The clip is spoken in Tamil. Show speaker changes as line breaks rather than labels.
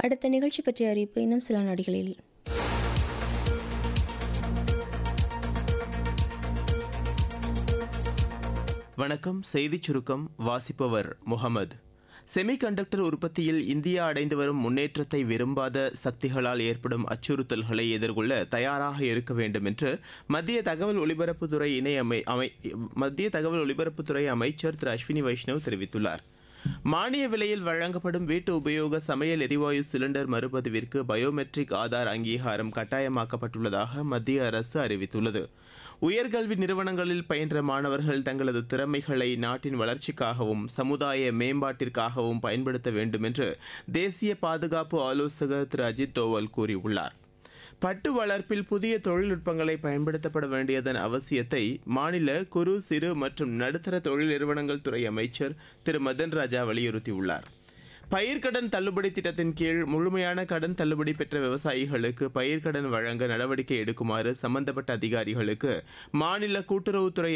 அடுத்த நிகழ்ச்சி பற்றிய அறிவிப்பு இன்னும் சில நொடிகளில்
வணக்கம் செய்திச் சுருக்கம் வாசிப்பவர் முகமது செமிகண்டக்டர் உற்பத்தியில் இந்தியா அடைந்து வரும் முன்னேற்றத்தை விரும்பாத சக்திகளால் ஏற்படும் அச்சுறுத்தல்களை எதிர்கொள்ள தயாராக இருக்க வேண்டும் என்று மத்திய தகவல் ஒலிபரப்புத்துறை இணை அமை அமை மத்திய தகவல் ஒலிபரப்புத்துறை அமைச்சர் திரு அஸ்வினி வைஷ்ணவ் தெரிவித்துள்ளார் மானிய விலையில் வழங்கப்படும் வீட்டு உபயோக சமையல் எரிவாயு சிலிண்டர் மறுபதிவிற்கு பயோமெட்ரிக் ஆதார் அங்கீகாரம் கட்டாயமாக்கப்பட்டுள்ளதாக மத்திய அரசு அறிவித்துள்ளது உயர்கல்வி நிறுவனங்களில் பயின்ற மாணவர்கள் தங்களது திறமைகளை நாட்டின் வளர்ச்சிக்காகவும் சமுதாய மேம்பாட்டிற்காகவும் பயன்படுத்த வேண்டும் என்று தேசிய பாதுகாப்பு ஆலோசகர் திரு அஜித் தோவல் கூறியுள்ளார் பட்டு வளர்ப்பில் புதிய தொழில்நுட்பங்களை பயன்படுத்தப்பட வேண்டியதன் அவசியத்தை மாநில குறு சிறு மற்றும் நடுத்தர தொழில் நிறுவனங்கள் துறை அமைச்சர் திரு மதன் ராஜா வலியுறுத்தியுள்ளார் பயிர்க்கடன் தள்ளுபடி திட்டத்தின் கீழ் முழுமையான கடன் தள்ளுபடி பெற்ற விவசாயிகளுக்கு பயிர்க்கடன் வழங்க நடவடிக்கை எடுக்குமாறு சம்பந்தப்பட்ட அதிகாரிகளுக்கு மாநில கூட்டுறவுத்துறை